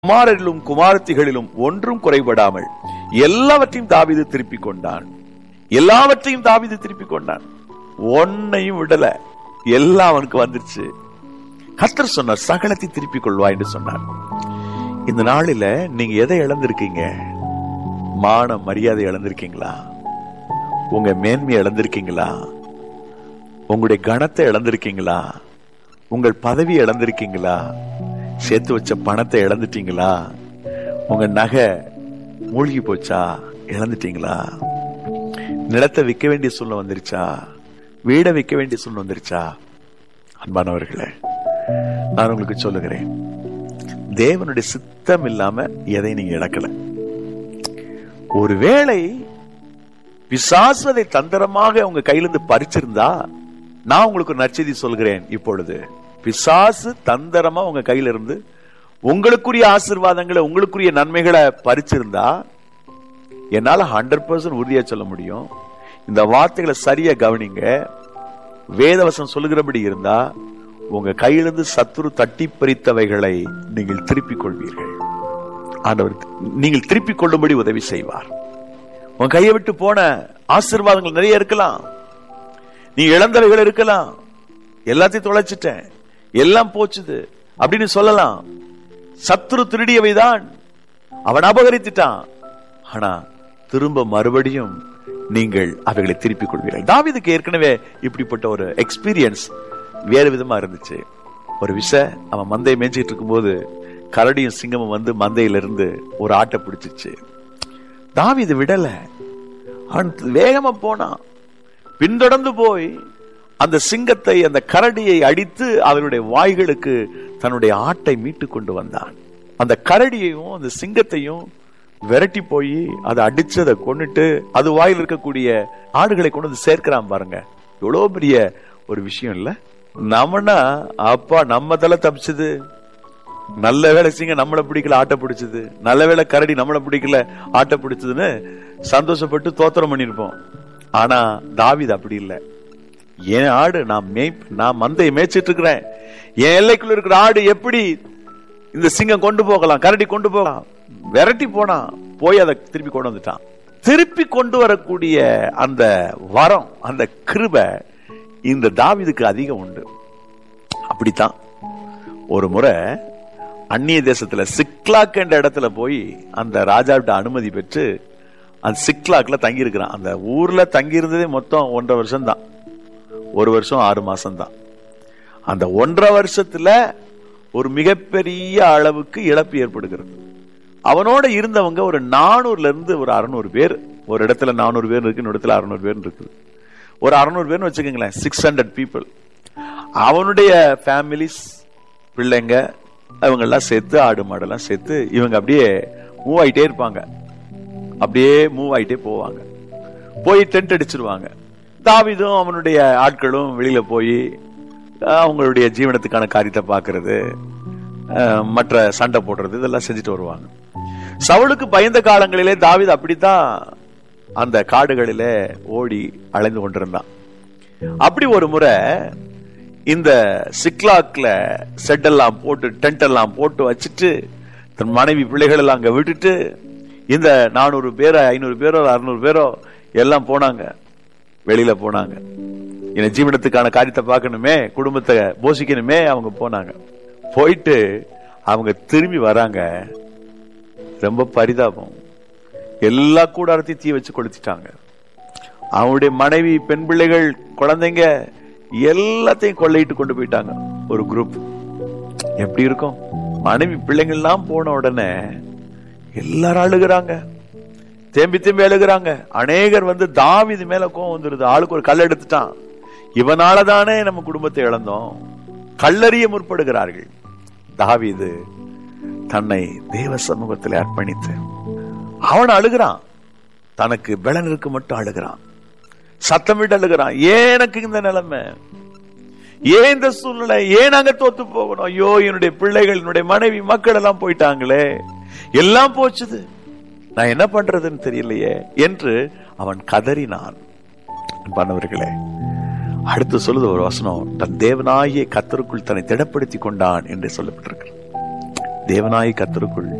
குமாரரிலும் குமாரத்திகளிலும் ஒன்றும் குறைபடாமல் எல்லாவற்றையும் தாவீது திருப்பிக் கொண்டான் எல்லாவற்றையும் தாவீது திருப்பிக் கொண்டான் ஒன்னையும் விடல எல்லாம் அவனுக்கு வந்துருச்சு கர்த்தர் சொன்னார் சகலத்தை திருப்பிக் கொள்வா என்று சொன்னார் இந்த நாளில நீங்க எதை இழந்திருக்கீங்க மான மரியாதை இழந்திருக்கீங்களா உங்க மேன்மையை இழந்திருக்கீங்களா உங்களுடைய கணத்தை இழந்திருக்கீங்களா உங்கள் பதவி இழந்திருக்கீங்களா சேர்த்து வச்ச பணத்தை இழந்துட்டீங்களா உங்க நகை மூழ்கி போச்சா இழந்துட்டீங்களா நிலத்தை விற்க வேண்டிய சூழ்நிலை வந்துருச்சா வீடை விற்க வேண்டிய சூழ்நிலை வந்துருச்சா அன்பானவர்களே நான் உங்களுக்கு சொல்லுகிறேன் தேவனுடைய சித்தம் இல்லாம எதை நீங்க இழக்கல ஒருவேளை பிசாசு அதை தந்திரமாக உங்க கையிலிருந்து பறிச்சிருந்தா நான் உங்களுக்கு ஒரு நற்செய்தி சொல்கிறேன் இப்பொழுது பிசாசு தந்திரமா உங்க கையில இருந்து உங்களுக்குரிய ஆசிர்வாதங்களை உங்களுக்குரிய நன்மைகளை பறிச்சிருந்தா என்னால ஹண்ட்ரட் பர்சன்ட் உறுதியா சொல்ல முடியும் இந்த வார்த்தைகளை சரியா கவனிங்க வேதவசம் சொல்லுகிறபடி இருந்தா உங்க கையிலிருந்து சத்துரு தட்டி பறித்தவைகளை நீங்கள் திருப்பிக் கொள்வீர்கள் ஆண்டவர் நீங்கள் திருப்பிக் கொள்ளும்படி உதவி செய்வார் உன் கையை விட்டு போன ஆசீர்வாதங்கள் நிறைய இருக்கலாம் நீ இழந்தவைகள் இருக்கலாம் எல்லாத்தையும் தொலைச்சிட்டேன் எல்லாம் போச்சுது அப்படின்னு சொல்லலாம் சத்துரு திருடியவைதான் அவன் அபகரித்துட்டான் ஆனா திரும்ப மறுபடியும் நீங்கள் அவைகளை திருப்பிக் கொள்வீர்கள் தாவிதுக்கு ஏற்கனவே இப்படிப்பட்ட ஒரு எக்ஸ்பீரியன்ஸ் வேறு விதமா இருந்துச்சு ஒரு விஷ அவன் மந்தையை மேய்ச்சிட்டு இருக்கும்போது கரடியும் சிங்கமும் வந்து மந்தையிலிருந்து ஒரு ஆட்டை பிடிச்சிச்சு தாவிது விடல அவன் வேகமா போனான் பின்தொடர்ந்து போய் அந்த சிங்கத்தை அந்த கரடியை அடித்து அவருடைய வாய்களுக்கு தன்னுடைய ஆட்டை மீட்டு கொண்டு வந்தான் அந்த கரடியையும் அந்த சிங்கத்தையும் விரட்டி போய் அதை அடிச்சு அதை கொண்டுட்டு அது வாயில் இருக்கக்கூடிய ஆடுகளை கொண்டு வந்து சேர்க்கிறான் பாருங்க எவ்வளவு பெரிய ஒரு விஷயம் இல்ல நம்மனா அப்பா நம்ம தலை தப்பிச்சது நல்ல வேலை சிங்க நம்மளை பிடிக்கல ஆட்டை பிடிச்சது நல்ல வேலை கரடி நம்மளை பிடிக்கல ஆட்டை பிடிச்சதுன்னு சந்தோஷப்பட்டு தோத்திரம் பண்ணிருப்போம் ஆனா தாவிது அப்படி இல்லை என் ஆடு நான் மேய் நான் மந்தையை மேய்ச்சிட்டு இருக்கிறேன் என் எல்லைக்குள்ள இருக்கிற ஆடு எப்படி இந்த சிங்கம் கொண்டு போகலாம் கரடி கொண்டு போகலாம் விரட்டி போனா போய் அதை திருப்பி கொண்டு வந்துட்டான் திருப்பி கொண்டு வரக்கூடிய அந்த வரம் அந்த கிருப இந்த தாவிதுக்கு அதிகம் உண்டு அப்படித்தான் ஒரு முறை அந்நிய தேசத்துல சிக்லாக் என்ற இடத்துல போய் அந்த ராஜாவிட்ட அனுமதி பெற்று அந்த சிக்லாக்ல தங்கி இருக்கிறான் அந்த ஊர்ல தங்கி இருந்ததே மொத்தம் ஒன்றரை வருஷம் தான் ஒரு வருஷம் ஆறு மாசம் தான் அந்த ஒன்றரை வருஷத்துல ஒரு மிகப்பெரிய அளவுக்கு இழப்பு ஏற்படுகிறது அவனோட இருந்தவங்க ஒரு நானூறுல இருந்து ஒரு அறுநூறு பேர் ஒரு இடத்துல நானூறு பேர் இருக்கு இன்னொரு இடத்துல அறுநூறு பேர் இருக்குது ஒரு அறுநூறு பேர்னு வச்சுக்கோங்களேன் சிக்ஸ் ஹண்ட்ரட் பீப்புள் அவனுடைய ஃபேமிலிஸ் பிள்ளைங்க அவங்க எல்லாம் சேர்த்து ஆடு மாடெல்லாம் சேர்த்து இவங்க அப்படியே மூவ் ஆயிட்டே இருப்பாங்க அப்படியே மூவ் ஆயிட்டே போவாங்க போய் டென்ட் அடிச்சிருவாங்க தாவிதும் அவனுடைய ஆட்களும் வெளியில போய் அவங்களுடைய ஜீவனத்துக்கான காரியத்தை பார்க்கறது மற்ற சண்டை போடுறது இதெல்லாம் செஞ்சுட்டு வருவாங்க சவுளுக்கு பயந்த காலங்களிலே தாவிது அப்படித்தான் அந்த காடுகளிலே ஓடி அலைந்து கொண்டிருந்தான் அப்படி ஒரு முறை இந்த சிக்லாக்ல செட் எல்லாம் போட்டு டென்ட் எல்லாம் போட்டு வச்சுட்டு தன் மனைவி பிள்ளைகள் எல்லாம் அங்க விட்டுட்டு இந்த நானூறு பேரோ ஐநூறு பேரோ அறுநூறு பேரோ எல்லாம் போனாங்க வெளியில போனாங்க என்ன ஜீவனத்துக்கான காரியத்தை பார்க்கணுமே குடும்பத்தை போஷிக்கணுமே அவங்க போனாங்க போயிட்டு அவங்க திரும்பி வராங்க ரொம்ப பரிதாபம் எல்லா கூடாரத்தையும் தீ வச்சு கொளுத்திட்டாங்க அவனுடைய மனைவி பெண் பிள்ளைகள் குழந்தைங்க எல்லாத்தையும் கொள்ளையிட்டு கொண்டு போயிட்டாங்க ஒரு குரூப் எப்படி இருக்கும் மனைவி பிள்ளைங்கள்லாம் போன உடனே எல்லாரும் அழுகுறாங்க தேம்பி தேம்பி அழுகுறாங்க அநேகர் வந்து தாவிது மேல கோவம் வந்துருது ஆளுக்கு ஒரு கல் எடுத்துட்டான் இவனாலதானே நம்ம குடும்பத்தை இழந்தோம் கல்லறிய முற்படுகிறார்கள் தாவிது தன்னை தேவ சமூகத்தில் அர்ப்பணித்து அவன் அழுகிறான் தனக்கு பலன் இருக்கு மட்டும் அழுகிறான் சத்தமிட்டு அழுகிறான் ஏன் எனக்கு இந்த நிலைமை ஏன் இந்த சூழ்நிலை ஏன் அங்க தோத்து போகணும் ஐயோ என்னுடைய பிள்ளைகள் என்னுடைய மனைவி மக்கள் எல்லாம் போயிட்டாங்களே எல்லாம் போச்சுது நான் என்ன பண்றதுன்னு தெரியலையே என்று அவன் கதறினான் பண்ணவர்களே அடுத்து சொல்லுது ஒரு வசனம் தன் தேவனாகிய கத்தருக்குள் தன்னை திடப்படுத்தி கொண்டான் என்று சொல்லப்பட்டிருக்கு தேவனாய் கத்தருக்குள்